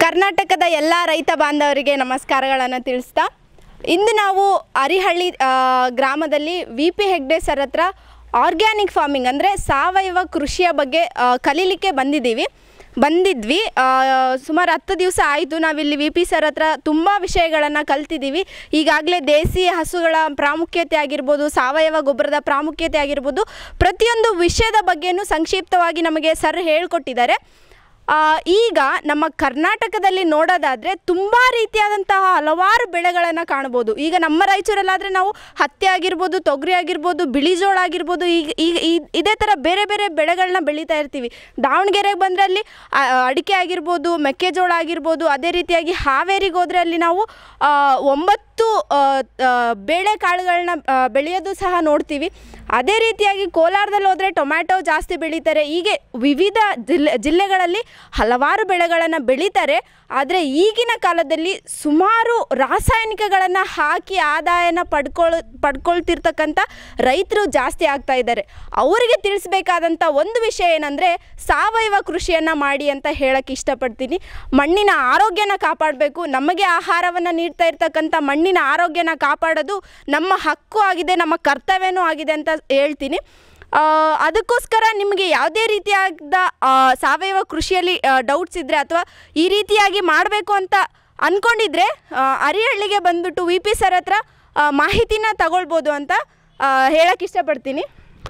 ಕರ್ನಾಟಕದ ಎಲ್ಲ ರೈತ ಬಾಂಧವರಿಗೆ ನಮಸ್ಕಾರಗಳನ್ನು ತಿಳಿಸ್ತಾ ಇಂದು ನಾವು ಅರಿಹಳ್ಳಿ ಆ, ಗ್ರಾಮದಲ್ಲಿ ವಿ ಪಿ ಹೆಗ್ಡೆ ಸರ್ ಹತ್ರ ಆರ್ಗ್ಯಾನಿಕ್ ಫಾರ್ಮಿಂಗ್ ಅಂದರೆ ಸಾವಯವ ಕೃಷಿಯ ಬಗ್ಗೆ ಆ, ಕಲೀಲಿಕ್ಕೆ ಬಂದಿದ್ದೀವಿ ಬಂದಿದ್ವಿ ಆ, ಸುಮಾರು ಹತ್ತು ದಿವಸ ಆಯಿತು ನಾವಿಲ್ಲಿ ವಿ ಪಿ ಸರ್ ಹತ್ರ ತುಂಬ ವಿಷಯಗಳನ್ನು ಕಲ್ತಿದ್ದೀವಿ ಈಗಾಗಲೇ ದೇಸಿ ಹಸುಗಳ ಪ್ರಾಮುಖ್ಯತೆ ಆಗಿರ್ಬೋದು ಸಾವಯವ ಗೊಬ್ಬರದ ಪ್ರಾಮುಖ್ಯತೆ ಆಗಿರ್ಬೋದು ಪ್ರತಿಯೊಂದು ವಿಷಯದ ಬಗ್ಗೆನೂ ಸಂಕ್ಷಿಪ್ತವಾಗಿ ನಮಗೆ ಸರ್ ಹೇಳ್ಕೊಟ್ಟಿದ್ದಾರೆ ಆ, ಈಗ ನಮ್ಮ ಕರ್ನಾಟಕದಲ್ಲಿ ನೋಡೋದಾದರೆ ತುಂಬ ರೀತಿಯಾದಂತಹ ಹಲವಾರು ಬೆಳೆಗಳನ್ನು ಕಾಣ್ಬೋದು ಈಗ ನಮ್ಮ ರಾಯಚೂರಲ್ಲಾದರೆ ನಾವು ಹತ್ತಿ ಆಗಿರ್ಬೋದು ತೊಗರಿ ಆಗಿರ್ಬೋದು ಬಿಳಿ ಜೋಳ ಆಗಿರ್ಬೋದು ಈಗ ಈಗ ಈ- ಇದೇ ಥರ ಬೇರೆ ಬೇರೆ ಬೆಳೆಗಳನ್ನ ಬೆಳೀತಾ ಇರ್ತೀವಿ ದಾವಣಗೆರೆಗೆ ಬಂದರೆ ಅಲ್ಲಿ ಆ, ಅಡಿಕೆ ಆಗಿರ್ಬೋದು ಮೆಕ್ಕೆಜೋಳ ಆಗಿರ್ಬೋದು ಅದೇ ರೀತಿಯಾಗಿ ಹಾವೇರಿಗೆ ಹೋದರೆ ಅಲ್ಲಿ ನಾವು ಆ, ಒಂಬತ್ತು ಆ, ಆ, ಬೇಳೆಕಾಳುಗಳನ್ನ ಆ, ಬೆಳೆಯೋದು ಸಹ ನೋಡ್ತೀವಿ ಅದೇ ರೀತಿಯಾಗಿ ಕೋಲಾರದಲ್ಲಿ ಹೋದರೆ ಟೊಮ್ಯಾಟೊ ಜಾಸ್ತಿ ಬೆಳೀತಾರೆ ಹೀಗೆ ವಿವಿಧ ಜಿಲ್ಲೆ ಜಿಲ್ಲೆಗಳಲ್ಲಿ ಹಲವಾರು ಬೆಳೆಗಳನ್ನು ಬೆಳೀತಾರೆ ಆದರೆ ಈಗಿನ ಕಾಲದಲ್ಲಿ ಸುಮಾರು ರಾಸಾಯನಿಕಗಳನ್ನು ಹಾಕಿ ಆದಾಯನ ಪಡ್ಕೊಳ್ ಪಡ್ಕೊಳ್ತಿರ್ತಕ್ಕಂಥ ರೈತರು ಜಾಸ್ತಿ ಆಗ್ತಾ ಇದ್ದಾರೆ ಅವರಿಗೆ ತಿಳಿಸ್ಬೇಕಾದಂಥ ಒಂದು ವಿಷಯ ಏನಂದರೆ ಸಾವಯವ ಕೃಷಿಯನ್ನು ಮಾಡಿ ಅಂತ ಹೇಳಕ್ಕೆ ಇಷ್ಟಪಡ್ತೀನಿ ಮಣ್ಣಿನ ಆರೋಗ್ಯನ ಕಾಪಾಡಬೇಕು ನಮಗೆ ಆಹಾರವನ್ನು ನೀಡ್ತಾ ಇರ್ತಕ್ಕಂಥ ಮಣ್ಣಿನ ಆರೋಗ್ಯನ ಕಾಪಾಡೋದು ನಮ್ಮ ಹಕ್ಕು ಆಗಿದೆ ನಮ್ಮ ಕರ್ತವ್ಯನೂ ಆಗಿದೆ ಅಂತ ಹೇಳ್ತೀನಿ ಆ, ಅದಕ್ಕೋಸ್ಕರ ನಿಮಗೆ ಯಾವುದೇ ರೀತಿಯಾದ ಆ, ಸಾವಯವ ಕೃಷಿಯಲ್ಲಿ ಡೌಟ್ಸ್ ಇದ್ದರೆ ಅಥವಾ ಈ ರೀತಿಯಾಗಿ ಮಾಡಬೇಕು ಅಂತ ಅಂದ್ಕೊಂಡಿದ್ರೆ ಅರಿಹಳ್ಳಿಗೆ ಬಂದ್ಬಿಟ್ಟು ವಿ ಪಿ ಸರ್ ಹತ್ರ ಆ, ಮಾಹಿತಿನ ತಗೊಳ್ಬೋದು ಅಂತ ಹೇಳಕ್ಕೆ ಇಷ್ಟಪಡ್ತೀನಿ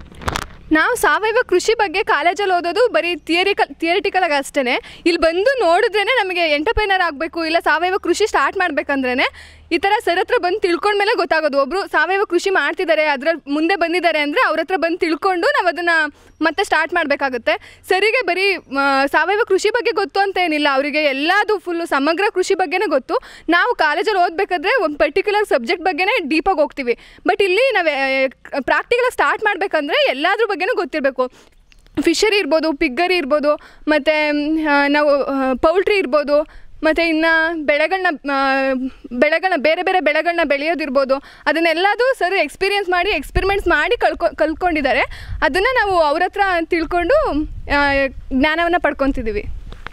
ನಾವು ಸಾವಯವ ಕೃಷಿ ಬಗ್ಗೆ ಕಾಲೇಜಲ್ಲಿ ಓದೋದು ಬರೀ ಥಿಯರಿಕಲ್ ಥಿಯರಿಟಿಕಲ್ ಆಗಿ ಅಷ್ಟೇ ಇಲ್ಲಿ ಬಂದು ನೋಡಿದ್ರೇ ನಮಗೆ ಎಂಟರ್ಪ್ರೈನರ್ ಆಗಬೇಕು ಇಲ್ಲ ಸಾವಯವ ಕೃಷಿ ಸ್ಟಾರ್ಟ್ ಮಾಡ್ಬೇಕಂದ್ರೇ ಈ ಥರ ಸರ್ ಹತ್ರ ಬಂದು ತಿಳ್ಕೊಂಡ್ಮೇಲೆ ಗೊತ್ತಾಗೋದು ಒಬ್ಬರು ಸಾವಯವ ಕೃಷಿ ಮಾಡ್ತಿದ್ದಾರೆ ಅದ್ರಲ್ಲಿ ಮುಂದೆ ಬಂದಿದ್ದಾರೆ ಅಂದರೆ ಅವ್ರ ಹತ್ರ ಬಂದು ತಿಳ್ಕೊಂಡು ನಾವು ಅದನ್ನು ಮತ್ತೆ ಸ್ಟಾರ್ಟ್ ಮಾಡಬೇಕಾಗುತ್ತೆ ಸರಿಗೆ ಬರೀ ಆ, ಸಾವಯವ ಕೃಷಿ ಬಗ್ಗೆ ಗೊತ್ತು ಅಂತ ಏನಿಲ್ಲ ಅವರಿಗೆ ಎಲ್ಲದು ಫುಲ್ಲು ಸಮಗ್ರ ಕೃಷಿ ಬಗ್ಗೆನೇ ಗೊತ್ತು ನಾವು ಕಾಲೇಜಲ್ಲಿ ಓದಬೇಕಾದ್ರೆ ಒಂದು ಪರ್ಟಿಕ್ಯುಲರ್ ಸಬ್ಜೆಕ್ಟ್ ಬಗ್ಗೆನೇ ಡೀಪಾಗಿ ಹೋಗ್ತೀವಿ ಬಟ್ ಇಲ್ಲಿ ನಾವು ಪ್ರಾಕ್ಟಿಕಲಾಗಿ ಸ್ಟಾರ್ಟ್ ಮಾಡಬೇಕಂದ್ರೆ ಎಲ್ಲದ್ರ ಬಗ್ಗೆನೂ ಗೊತ್ತಿರಬೇಕು ಫಿಶರಿ ಇರ್ಬೋದು ಪಿಗ್ಗರಿ ಇರ್ಬೋದು ಮತ್ತು ನಾವು ಪೌಲ್ಟ್ರಿ ಇರ್ಬೋದು ಮತ್ತು ಇನ್ನು ಬೆಳೆಗಳನ್ನ ಬೆಳೆಗಳನ್ನ ಬೇರೆ ಬೇರೆ ಬೆಳೆಗಳನ್ನ ಬೆಳೆಯೋದಿರ್ಬೋದು ಅದನ್ನೆಲ್ಲದು ಸರ್ ಎಕ್ಸ್ಪೀರಿಯನ್ಸ್ ಮಾಡಿ ಎಕ್ಸ್ಪೆರಿಮೆಂಟ್ಸ್ ಮಾಡಿ ಕಳ್ಕೊ ಕಲ್ತ್ಕೊಂಡಿದ್ದಾರೆ ಅದನ್ನು ನಾವು ಅವ್ರ ಹತ್ರ ತಿಳ್ಕೊಂಡು ಜ್ಞಾನವನ್ನು ಪಡ್ಕೊತಿದ್ದೀವಿ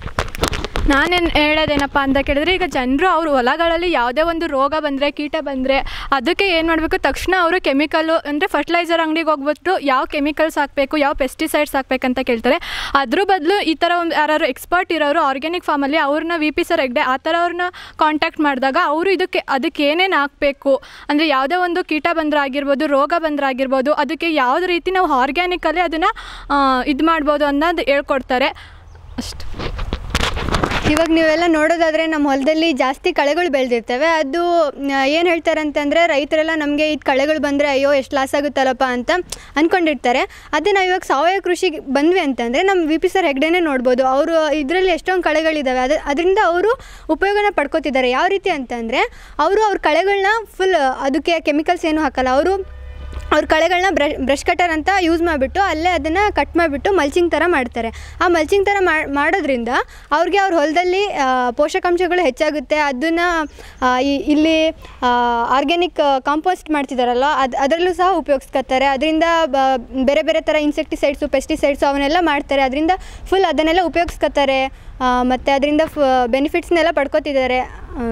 ನಾನೇನು ಹೇಳೋದೇನಪ್ಪ ಅಂತ ಕೇಳಿದ್ರೆ ಈಗ ಜನರು ಅವ್ರ ಹೊಲಗಳಲ್ಲಿ ಯಾವುದೇ ಒಂದು ರೋಗ ಬಂದರೆ ಕೀಟ ಬಂದರೆ ಅದಕ್ಕೆ ಏನು ಮಾಡಬೇಕು ತಕ್ಷಣ ಅವರು ಕೆಮಿಕಲ್ಲು ಅಂದರೆ ಫರ್ಟಿಲೈಸರ್ ಅಂಗಡಿಗೆ ಹೋಗ್ಬಿಟ್ಟು ಯಾವ ಕೆಮಿಕಲ್ಸ್ ಹಾಕಬೇಕು ಯಾವ ಪೆಸ್ಟಿಸೈಡ್ಸ್ ಹಾಕ್ಬೇಕಂತ ಕೇಳ್ತಾರೆ ಅದ್ರ ಬದಲು ಈ ಥರ ಒಂದು ಯಾರು ಎಕ್ಸ್ಪರ್ಟ್ ಇರೋರು ಆರ್ಗ್ಯಾನಿಕ್ ಫಾರ್ಮಲ್ಲಿ ಅವ್ರನ್ನ ವಿ ಪಿ ಸರ್ ಹೆಗ್ಡೆ ಆ ಥರ ಅವ್ರನ್ನ ಕಾಂಟ್ಯಾಕ್ಟ್ ಮಾಡಿದಾಗ ಅವರು ಇದಕ್ಕೆ ಅದಕ್ಕೆ ಏನೇನು ಹಾಕಬೇಕು ಅಂದರೆ ಯಾವುದೇ ಒಂದು ಕೀಟ ಬಂದ್ರೆ ಆಗಿರ್ಬೋದು ರೋಗ ಬಂದ್ರೆ ಆಗಿರ್ಬೋದು ಅದಕ್ಕೆ ಯಾವ್ದು ರೀತಿ ನಾವು ಆರ್ಗ್ಯಾನಿಕಲ್ಲಿ ಅದನ್ನು ಇದು ಮಾಡ್ಬೋದು ಅನ್ನೋದು ಹೇಳ್ಕೊಡ್ತಾರೆ ಅಷ್ಟು ಇವಾಗ ನೀವೆಲ್ಲ ನೋಡೋದಾದರೆ ನಮ್ಮ ಹೊಲದಲ್ಲಿ ಜಾಸ್ತಿ ಕಳೆಗಳು ಬೆಳೆದಿರ್ತವೆ ಅದು ಏನು ಹೇಳ್ತಾರೆ ಅಂತಂದರೆ ರೈತರೆಲ್ಲ ನಮಗೆ ಇದು ಕಳೆಗಳು ಬಂದರೆ ಅಯ್ಯೋ ಎಷ್ಟು ಲಾಸ್ ಆಗುತ್ತಲ್ಲಪ್ಪ ಅಂತ ಅಂದ್ಕೊಂಡಿರ್ತಾರೆ ಅದೇ ನಾವು ಇವಾಗ ಸಾವಯವ ಕೃಷಿಗೆ ಬಂದ್ವಿ ಅಂತಂದರೆ ನಮ್ಮ ವಿ ಪಿ ಸರ್ ಹೆಗ್ಡೆನೇ ನೋಡ್ಬೋದು ಅವರು ಇದರಲ್ಲಿ ಎಷ್ಟೊಂದು ಕಳೆಗಳಿದ್ದಾವೆ ಅದು ಅದರಿಂದ ಅವರು ಉಪಯೋಗನ ಪಡ್ಕೋತಿದ್ದಾರೆ ಯಾವ ರೀತಿ ಅಂತಂದರೆ ಅವರು ಅವ್ರ ಕಳೆಗಳನ್ನ ಫುಲ್ ಅದಕ್ಕೆ ಕೆಮಿಕಲ್ಸ್ ಏನು ಹಾಕಲ್ಲ ಅವರು ಅವ್ರ ಕಳೆಗಳನ್ನ ಬ್ರಷ್ ಬ್ರಷ್ ಕಟರ್ ಅಂತ ಯೂಸ್ ಮಾಡಿಬಿಟ್ಟು ಅಲ್ಲೇ ಅದನ್ನು ಕಟ್ ಮಾಡಿಬಿಟ್ಟು ಮಲ್ಚಿಂಗ್ ಥರ ಮಾಡ್ತಾರೆ ಆ ಮಲ್ಚಿಂಗ್ ಥರ ಮಾಡ್- ಮಾಡೋದ್ರಿಂದ ಅವ್ರಿಗೆ ಅವ್ರ ಹೊಲದಲ್ಲಿ ಆ, ಪೋಷಕಾಂಶಗಳು ಹೆಚ್ಚಾಗುತ್ತೆ ಅದನ್ನು ಇಲ್ಲಿ ಆರ್ಗ್ಯಾನಿಕ್ ಕಾಂಪೋಸ್ಟ್ ಮಾಡ್ತಿದ್ದಾರಲ್ಲ ಅದು ಅದರಲ್ಲೂ ಸಹ ಉಪಯೋಗಿಸ್ಕೊತಾರೆ ಅದರಿಂದ ಬೇರೆ ಬೇರೆ ಥರ ಇನ್ಸೆಕ್ಟಿಸೈಡ್ಸು ಪೆಸ್ಟಿಸೈಡ್ಸು ಅವನ್ನೆಲ್ಲ ಮಾಡ್ತಾರೆ ಅದರಿಂದ ಫುಲ್ ಅದನ್ನೆಲ್ಲ ಉಪಯೋಗಿಸ್ಕೊತಾರೆ ಮತ್ತು ಅದರಿಂದ ಫ ಬೆನಿಫಿಟ್ಸ್ನೆಲ್ಲ ಪಡ್ಕೋತಿದ್ದಾರೆ ಆ,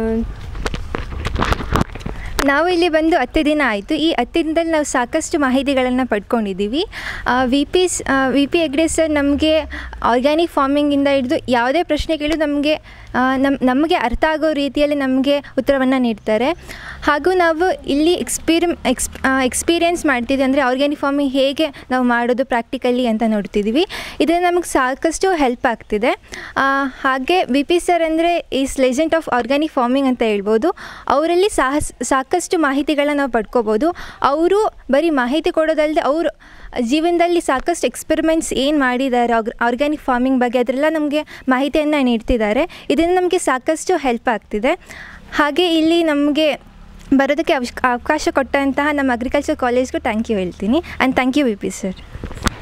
ನಾವು ಇಲ್ಲಿ ಬಂದು ಹತ್ತು ದಿನ ಆಯಿತು ಈ ಹತ್ತು ದಿನದಲ್ಲಿ ನಾವು ಸಾಕಷ್ಟು ಮಾಹಿತಿಗಳನ್ನು ಪಡ್ಕೊಂಡಿದ್ದೀವಿ V P V P Hegde sir ನಮಗೆ ಆರ್ಗ್ಯಾನಿಕ್ ಫಾರ್ಮಿಂಗಿಂದ ಹಿಡಿದು ಯಾವುದೇ ಪ್ರಶ್ನೆ ಕೇಳಿ ನಮಗೆ ನಮ್ಮ ನಮಗೆ ಅರ್ಥ ಆಗೋ ರೀತಿಯಲ್ಲಿ ನಮಗೆ ಉತ್ತರವನ್ನು ನೀಡ್ತಾರೆ ಹಾಗೂ ನಾವು ಇಲ್ಲಿ ಎಕ್ಸ್ಪೀರಿಮ್ ಎಕ್ಸ್ ಎಕ್ಸ್ಪೀರಿಯೆನ್ಸ್ ಮಾಡ್ತಿದ್ವಿ ಅಂದರೆ ಆರ್ಗ್ಯಾನಿಕ್ ಫಾರ್ಮಿಂಗ್ ಹೇಗೆ ನಾವು ಮಾಡೋದು ಪ್ರಾಕ್ಟಿಕಲಿ ಅಂತ ನೋಡ್ತಿದ್ದೀವಿ ಇದರಿಂದ ನಮಗೆ ಸಾಕಷ್ಟು ಹೆಲ್ಪ್ ಆಗ್ತಿದೆ ಆ, ಹಾಗೆ ವಿ ಪಿ ಸರ್ ಅಂದರೆ is legend of organic farming ಅಂತ ಹೇಳ್ಬೋದು ಅವರಲ್ಲಿ ಸಾಹಸ ಸಾಕಷ್ಟು ಮಾಹಿತಿಗಳನ್ನ ನಾವು ಪಡ್ಕೋಬೋದು ಅವರು ಬರೀ ಮಾಹಿತಿ ಕೊಡೋದಲ್ಲದೆ ಅವರು ಜೀವನದಲ್ಲಿ ಸಾಕಷ್ಟು ಎಕ್ಸ್ಪೆರಿಮೆಂಟ್ಸ್ ಏನು ಮಾಡಿದ್ದಾರೆ ಆರ್ಗ್ಯಾನಿಕ್ ಫಾರ್ಮಿಂಗ್ ಬಗ್ಗೆ ಅದರೆಲ್ಲ ನಮಗೆ ಮಾಹಿತಿಯನ್ನು ನೀಡ್ತಿದ್ದಾರೆ ಇದರಿಂದ ನಮಗೆ ಸಾಕಷ್ಟು ಹೆಲ್ಪ್ ಆಗ್ತಿದೆ ಹಾಗೆ ಇಲ್ಲಿ ನಮಗೆ ಬರೋದಕ್ಕೆ ಅವಶ್ ಅವಕಾಶ ಕೊಟ್ಟಂತಹ ನಮ್ಮ ಅಗ್ರಿಕಲ್ಚರ್ ಕಾಲೇಜ್ಗೂ ಥ್ಯಾಂಕ್ ಯು ಹೇಳ್ತೀನಿ and thank you V P sir